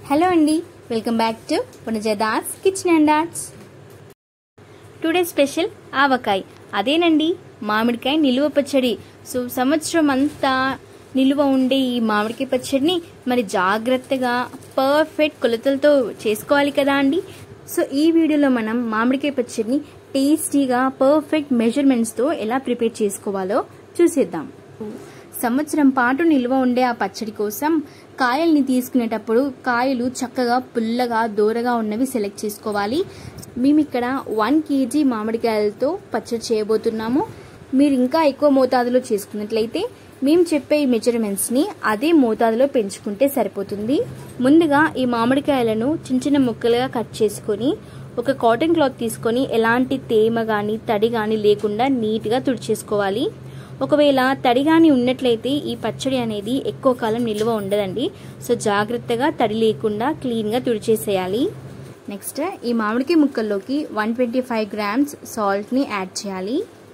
hello అండి welcome back to Punajadas kitchen and arts today special avakai అదేనండి మామిడికాయ నిలువ పచ్చడి సో సంవత్సరం అంతా నిలువ ఉండే ఈ మామిడికాయ పచ్చడిని మరి జాగ్రత్తగా పర్ఫెక్ట్ కొలతలతో చేసుకోవాలి కదా అండి సో ఈ వీడియోలో మనం మామిడికాయ పచ్చడిని టేస్టీగా పర్ఫెక్ట్ మెజర్మెంట్స్తో ఎలా ప్రిపేర్ చేసుకోవాలో చూసేద్దాం సంవత్సరం పాటు నిల్వ ఉండే ఆ పచ్చడి కోసం కాయల్ని తీసుకునేటప్పుడు కాయలు చక్కగా పుల్లగా దూరగా ఉన్నవి సెలెక్ట్ చేసుకోవాలి మేము ఇక్కడ వన్ కేజీ మామిడికాయలతో పచ్చడి చేయబోతున్నాము మీరు ఇంకా ఎక్కువ మోతాదులో చేసుకున్నట్లయితే మేము చెప్పే ఈ మెజర్మెంట్స్ని అదే మోతాదులో పెంచుకుంటే సరిపోతుంది ముందుగా ఈ మామిడికాయలను చిన్న చిన్న ముక్కలుగా కట్ చేసుకొని ఒక కాటన్ క్లాత్ తీసుకొని ఎలాంటి తేమ కానీ తడి కానీ లేకుండా నీట్గా తుడిచేసుకోవాలి ఒకవేళ తడి కానీ ఉన్నట్లయితే ఈ పచ్చడి అనేది ఎక్కువ కాలం నిల్వ ఉండదండి సో జాగ్రత్తగా తడి లేకుండా క్లీన్గా తుడిచేసేయాలి నెక్స్ట్ ఈ మామిడికాయ ముక్కల్లోకి వన్ ట్వంటీ ఫైవ్ గ్రామ్స్ సాల్ట్ని యాడ్ చేయాలి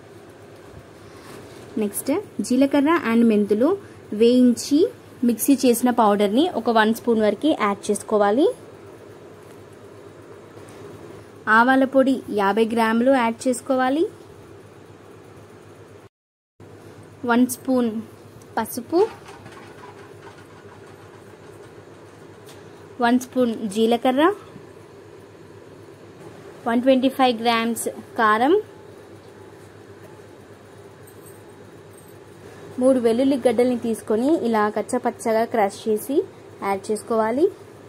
నెక్స్ట్ జీలకర్ర అండ్ మెంతులు వేయించి మిక్సీ చేసిన పౌడర్ని ఒక వన్ స్పూన్ వరకు యాడ్ చేసుకోవాలి ఆవాల పొడి యాభై గ్రాములు యాడ్ చేసుకోవాలి వన్ స్పూన్ పసుపు వన్ స్పూన్ జీలకర్ర వన్ ట్వంటీ ఫైవ్ గ్రామ్స్ కారం మూడు వెల్లుల్లి గడ్డల్ని తీసుకొని ఇలా కచ్చపచ్చగా క్రష్ చేసి యాడ్ చేసుకోవాలి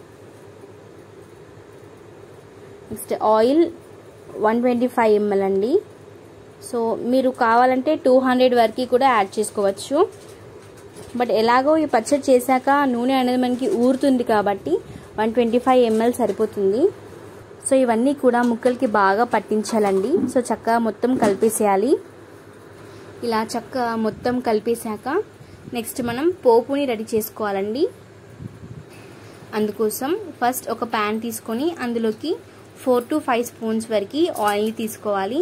next oil one twenty five ml అండి సో మీరు కావాలంటే టూ హండ్రెడ్ వరకు కూడా యాడ్ చేసుకోవచ్చు బట్ ఎలాగో ఈ పచ్చడి చేశాక నూనె అనేది మనకి ఊరుతుంది కాబట్టి వన్ ట్వంటీ ఫైవ్ ఎంఎల్ సరిపోతుంది సో ఇవన్నీ కూడా ముక్కలకి బాగా పట్టించాలండి సో చక్కగా మొత్తం కలిపేసేయాలి ఇలా చక్కగా మొత్తం కలిపేశాక నెక్స్ట్ మనం పోపుని రెడీ చేసుకోవాలండి అందుకోసం ఫస్ట్ ఒక ప్యాన్ తీసుకొని అందులోకి ఫోర్ టు ఫైవ్ స్పూన్స్ వరకు ఆయిల్ తీసుకోవాలి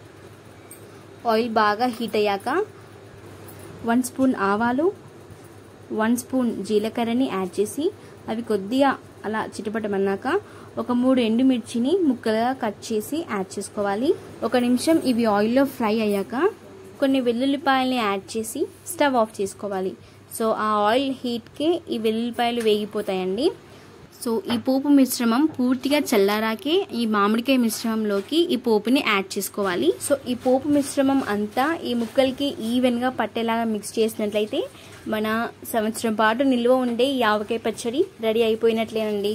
ఆయిల్ బాగా హీట్ అయ్యాక వన్ స్పూన్ ఆవాలు వన్ స్పూన్ జీలకర్రని యాడ్ చేసి అవి కొద్దిగా అలా చిటపటమన్నాక ఒక మూడు ఎండుమిర్చిని ముక్కలుగా కట్ చేసి యాడ్ చేసుకోవాలి ఒక నిమిషం ఇవి ఆయిల్లో ఫ్రై అయ్యాక కొన్ని వెల్లుల్లిపాయల్ని యాడ్ చేసి స్టవ్ ఆఫ్ చేసుకోవాలి సో ఆ ఆయిల్ హీట్కే ఈ వెల్లుల్లిపాయలు వేగిపోతాయండి సో ఈ పోపు మిశ్రమం పూర్తిగా చల్లారాకే ఈ మామిడికాయ మిశ్రమంలోకి ఈ పోపుని యాడ్ చేసుకోవాలి సో ఈ పోపు మిశ్రమం అంతా ఈ ముక్కలకి ఈవెన్గా పట్టేలాగా మిక్స్ చేసినట్లయితే మన సంవత్సరం పాటు నిల్వ ఉండే ఈ ఆవకాయ పచ్చడి రెడీ అయిపోయినట్లేనండి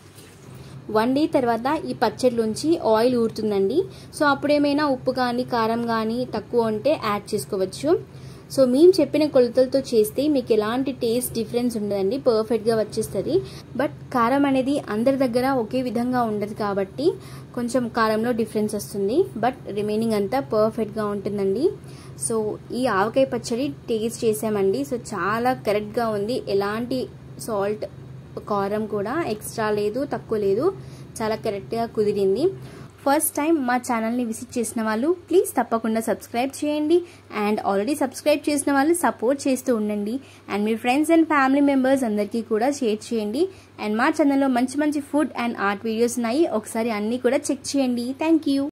వన్ డే తర్వాత ఈ పచ్చడిలోంచి ఆయిల్ ఊరుతుందండి సో అప్పుడేమైనా ఉప్పు కానీ కారం కానీ తక్కువ ఉంటే యాడ్ చేసుకోవచ్చు సో మేము చెప్పిన కొలతలతో చేస్తే మీకు ఎలాంటి టేస్ట్ డిఫరెన్స్ ఉండదండి పర్ఫెక్ట్గా వచ్చేస్తుంది బట్ కారం అనేది అందరి దగ్గర ఒకే విధంగా ఉండదు కాబట్టి కొంచెం కారంలో డిఫరెన్స్ వస్తుంది బట్ రిమైనింగ్ అంతా పర్ఫెక్ట్గా ఉంటుందండి సో ఈ ఆవకాయ పచ్చడి టేస్ట్ చేసామండి సో చాలా కరెక్ట్గా ఉంది ఎలాంటి సాల్ట్ కారం కూడా ఎక్స్ట్రా లేదు తక్కువ లేదు చాలా కరెక్ట్గా కుదిరింది ఫస్ట్ టైం మా ఛానల్ని విజిట్ చేసిన వాళ్ళు ప్లీజ్ తప్పకుండా సబ్స్క్రైబ్ చేయండి అండ్ ఆల్రెడీ సబ్స్క్రైబ్ చేసిన వాళ్ళు సపోర్ట్ చేస్తూ ఉండండి అండ్ మీ ఫ్రెండ్స్ అండ్ ఫ్యామిలీ మెంబర్స్ అందరికీ కూడా షేర్ చేయండి అండ్ మా ఛానల్లో మంచి మంచి ఫుడ్ అండ్ ఆర్ట్ వీడియోస్ ఉన్నాయి ఒకసారి అన్నీ కూడా చెక్ చేయండి థ్యాంక్ యూ